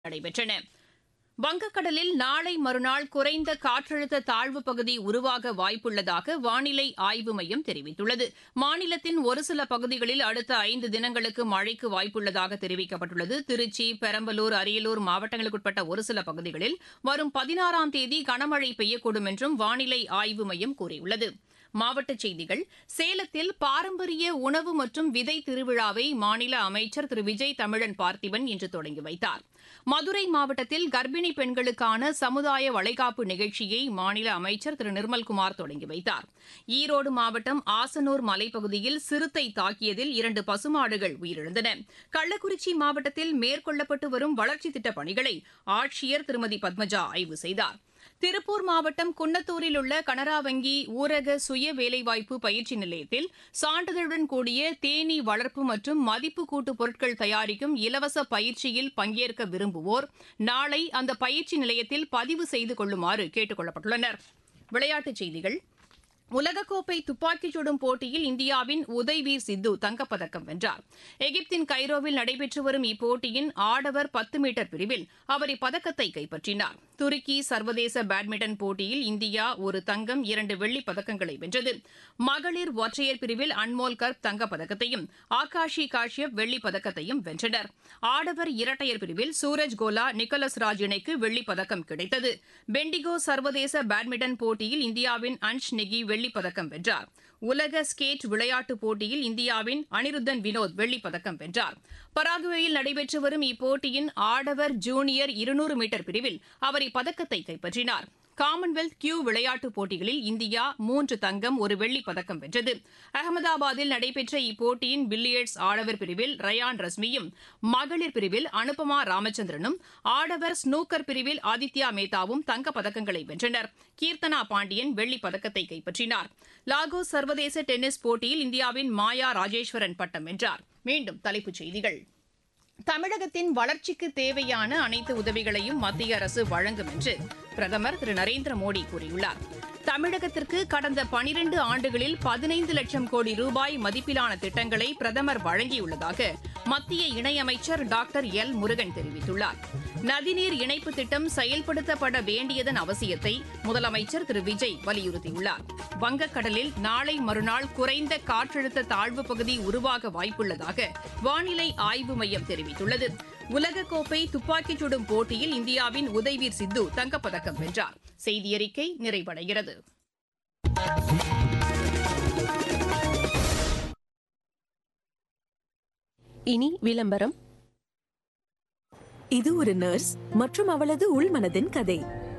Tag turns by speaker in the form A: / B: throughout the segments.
A: நடைபெற்றன வங்கக்கடலில் நாளை மறுநாள் குறைந்த காற்றழுத்த தாழ்வுப் பகுதி உருவாக வாய்ப்புள்ளதாக வானிலை ஆய்வு மையம் தெரிவித்துள்ளது மாநிலத்தின் ஒரு சில பகுதிகளில் அடுத்த ஐந்து தினங்களுக்கு மழைக்கு வாய்ப்புள்ளதாக தெரிவிக்கப்பட்டுள்ளது திருச்சி பெரம்பலூர் அரியலூர் மாவட்டங்களுக்குட்பட்ட ஒரு சில பகுதிகளில் வரும் பதினாறாம் தேதி கனமழை பெய்யக்கூடும் என்றும் வானிலை ஆய்வு மையம் கூறியுள்ளது மாவட்டச் செய்திகள் சேலத்தில் பாரம்பரிய உணவு மற்றும் விதை திருவிழாவை மாநில அமைச்சர் திரு விஜய் தமிழன் பார்த்திபன் இன்று தொடங்கி வைத்தார் மதுரை மாவட்டத்தில் கர்ப்பிணி பெண்களுக்கான சமுதாய வளைகாப்பு நிகழ்ச்சியை மாநில அமைச்சர் திரு நிர்மல்குமார் தொடங்கி வைத்தார் ஈரோடு மாவட்டம் ஆசனூர் மலைப்பகுதியில் சிறுத்தை தாக்கியதில் இரண்டு பசுமாடுகள் உயிரிழந்தன கள்ளக்குறிச்சி மாவட்டத்தில் மேற்கொள்ளப்பட்டு வரும் வளர்ச்சித் திட்டப் பணிகளை ஆட்சியர் திருமதி பத்மஜா ஆய்வு செய்தார் திருப்பூர் மாவட்டம் குன்னத்தூரில் உள்ள கனரா வங்கி ஊரக சுய வேலைவாய்ப்பு பயிற்சி நிலையத்தில் சான்றிதழுடன் கூடிய தேனீ வளர்ப்பு மற்றும் மதிப்பு கூட்டு பொருட்கள் தயாரிக்கும் இலவச பயிற்சியில் பங்கேற்க விரும்புவோர் நாளை அந்த பயிற்சி நிலையத்தில் பதிவு செய்து கொள்ளுமாறு கேட்டுக் கொள்ளப்பட்டுள்ளனர் விளையாட்டுச் செய்திகள் உலகக்கோப்பை துப்பாக்கிச் சுடும் போட்டியில் இந்தியாவின் உதய்வீர் சித்து தங்கப்பதக்கம் வென்றார் எகிப்தின் கைரோவில் நடைபெற்று வரும் இப்போட்டியின் ஆடவர் பத்து மீட்டர் பிரிவில் அவர் இப்பதக்கத்தை கைப்பற்றினார் துருக்கி சர்வதேச பேட்மிண்டன் போட்டியில் இந்தியா ஒரு தங்கம் இரண்டு வெள்ளிப் பதக்கங்களை வென்றது மகளிர் ஒற்றையர் பிரிவில் அன்மோல் கர்ப் தங்கப்பதக்கத்தையும் ஆகாஷி காஷ்யப் வெள்ளிப் பதக்கத்தையும் வென்றனர் ஆடவர் இரட்டையர் பிரிவில் சூரஜ் கோலா நிக்கோலஸ் ராஜ் இணைக்கு வெள்ளிப் பதக்கம் கிடைத்தது பெண்டிகோ சர்வதேச பேட்மிண்டன் போட்டியில் இந்தியாவின் அன்ஷ் நெகி வெள்ளிப் பதக்கம் வென்றார் உலக ஸ்கேட் விளையாட்டுப் போட்டியில் இந்தியாவின் அனிருத்தன் வினோத் வெள்ளிப் பதக்கம் வென்றார் பராகுவேயில் நடைபெற்று வரும் இப்போட்டியின் ஆடவர் ஜூனியர் இருநூறு மீட்டர் பிரிவில் அவர் இப்பதக்கத்தை கைப்பற்றினார் காமன்வெல்த் கியூ விளையாட்டுப் போட்டிகளில் இந்தியா மூன்று தங்கம் ஒரு வெள்ளிப் பதக்கம் வென்றது அகமதாபாத்தில் நடைபெற்ற இப்போட்டியின் பில்லியர்ட்ஸ் ஆடவர் பிரிவில் ரயான் ரஸ்மியும் மகளிர் பிரிவில் அனுபமா ராமச்சந்திரனும் ஆடவர் ஸ்னூக்கர் பிரிவில் ஆதித்யா மேத்தாவும் தங்கப் பதக்கங்களை வென்றனர் கீர்த்தனா பாண்டியன் வெள்ளிப் பதக்கத்தை கைப்பற்றினார் லாகோஸ் சர்வதேச டென்னிஸ் போட்டியில் இந்தியாவின் மாயா ராஜேஸ்வரன் பட்டம் வென்றார் மீண்டும் தலைப்புச் செய்திகள் தமிழகத்தின் வளர்ச்சிக்கு தேவையான அனைத்து உதவிகளையும் மத்திய அரசு வழங்கும் என்று பிரதமர் திரு நரேந்திர மோடி கூறியுள்ளார் தமிழகத்திற்கு கடந்த பனிரண்டு ஆண்டுகளில் பதினைந்து லட்சம் கோடி ரூபாய் மதிப்பிலான திட்டங்களை பிரதமர் வழங்கியுள்ளதாக மத்திய இணையமைச்சர் டாக்டர் எல் முருகன் தெரிவித்துள்ளார் நதிநீர் இணைப்பு திட்டம் செயல்படுத்தப்பட வேண்டியதன் அவசியத்தை முதலமைச்சர் திரு விஜய் வலியுறுத்தியுள்ளார் வங்கக்கடலில் நாளை மறுநாள் குறைந்த காற்றழுத்த தாழ்வு பகுதி உருவாக வாய்ப்புள்ளதாக வானிலை ஆய்வு மையம் தெரிவித்துள்ளது உலகக்கோப்பை துப்பாக்கிச் சுடும் போட்டியில் இந்தியாவின் உதய்வீர் சித்து தங்கப்பதக்கம் வென்றார் செய்தியறிக்கை நிறைவடைகிறது
B: இனி விளம்பரம்
C: இது ஒரு நர்ஸ் மற்றும் அவளது உள்மனதின் கதை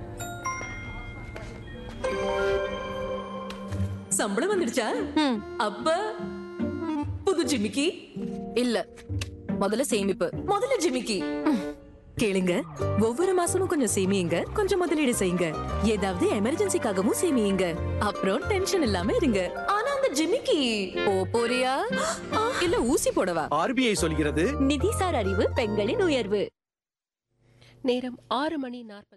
C: சம்பளம் வந்துடுச்சா அப்ப புது ஜிமிக்கி
B: இல்ல முதல்ல சேமிப்பு
C: முதல்ல ஜிமிக்கி கேளுங்க ஒவ்வொரு மாசமும் கொஞ்சம் சேமியுங்க கொஞ்சம் முதலீடு செய்யுங்க ஏதாவது எமர்ஜென்சிக்காகவும் சேமியுங்க அப்புறம் டென்ஷன் இல்லாம இருங்க ஆனா அந்த ஜிமிக்கி
B: ஓ போறியா
C: இல்ல ஊசி போடவா
D: ஆர்பிஐ சொல்கிறது
C: நிதிசார் அறிவு பெண்களின் உயர்வு
B: நேரம் ஆறு மணி நாற்பது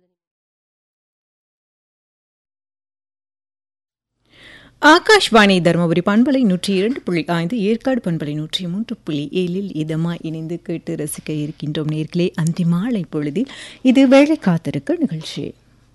E: ஆகாஷ்வாணி தருமபுரி பண்பலை நூற்றி இரண்டு புள்ளி ஐந்து ஏற்காடு பண்பலை நூற்றி மூன்று புள்ளி ஏழில் இதமாய் இணைந்து கேட்டு ரசிக்க இருக்கின்றோம் நேர்களே அந்தி மாலை பொழுதில் இது வேலை காத்திருக்க நிகழ்ச்சி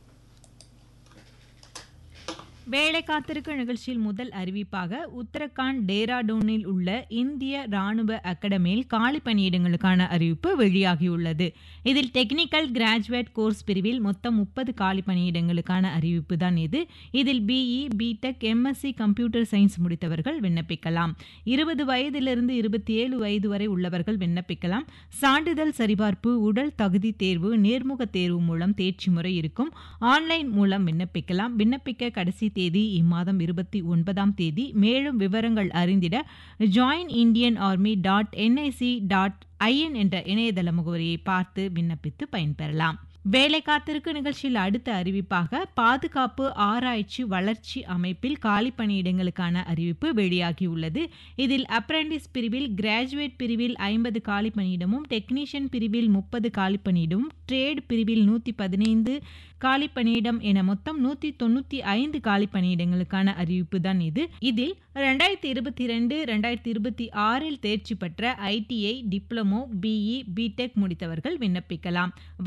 F: வேலை காத்திருக்க நிகழ்ச்சியில் முதல் அறிவிப்பாக உத்தரகாண்ட் டேராடூனில் உள்ள இந்திய ராணுவ அகாடமியில் காலி பணியிடங்களுக்கான அறிவிப்பு வெளியாகியுள்ளது இதில் டெக்னிக்கல் கிராஜுவேட் கோர்ஸ் பிரிவில் மொத்தம் முப்பது காலி பணியிடங்களுக்கான அறிவிப்பு தான் இது இதில் BE BTech MSc computer science முடித்தவர்கள் விண்ணப்பிக்கலாம் இருபது வயதிலிருந்து இருபத்தி ஏழு வயது வரை உள்ளவர்கள் விண்ணப்பிக்கலாம் சான்றிதழ் சரிபார்ப்பு உடல் தகுதி தேர்வு நேர்முக தேர்வு மூலம் தேர்ச்சி முறை இருக்கும் ஆன்லைன் மூலம் விண்ணப்பிக்கலாம் விண்ணப்பிக்க கடைசி தேதி இம்மாதம் இருபத்தி ஒன்பதாம் தேதி மேலும் விவரங்கள் அறிந்திட join Indian army dot NIC dot IN என்ற இணையதள முகவரியை பார்த்து விண்ணப்பித்து பயன்பெறலாம் வேலை காத்திருக்கு நிகழ்ச்சியில் அடுத்த அறிவிப்பாக பாதுகாப்பு ஆராய்ச்சி வளர்ச்சி அமைப்பில் காலி பணியிடங்களுக்கான அறிவிப்பு வெளியாகியுள்ளது இதில் அப்ரெண்டிஸ் பிரிவில் கிராஜுவேட் பிரிவில் ஐம்பது காலி பணியிடமும் டெக்னீஷியன் பிரிவில் முப்பது காலி பணியிடமும் ட்ரேட் பிரிவில் நூற்றி பதினைந்து காலி பணியிடம் என மொத்தம் நூற்றி தொண்ணூற்றி ஐந்து காலி பணியிடங்களுக்கான அறிவிப்பு தான் இது இதில் ரெண்டாயிரத்தி இருபத்தி ரெண்டு ரெண்டாயிரத்தி இருபத்தி ஆறில் தேர்ச்சி பெற்ற ஐடிஐ டிப்ளமோ பிஇ பிடெக் முடித்தவர்கள் விண்ணப்பிக்கலாம்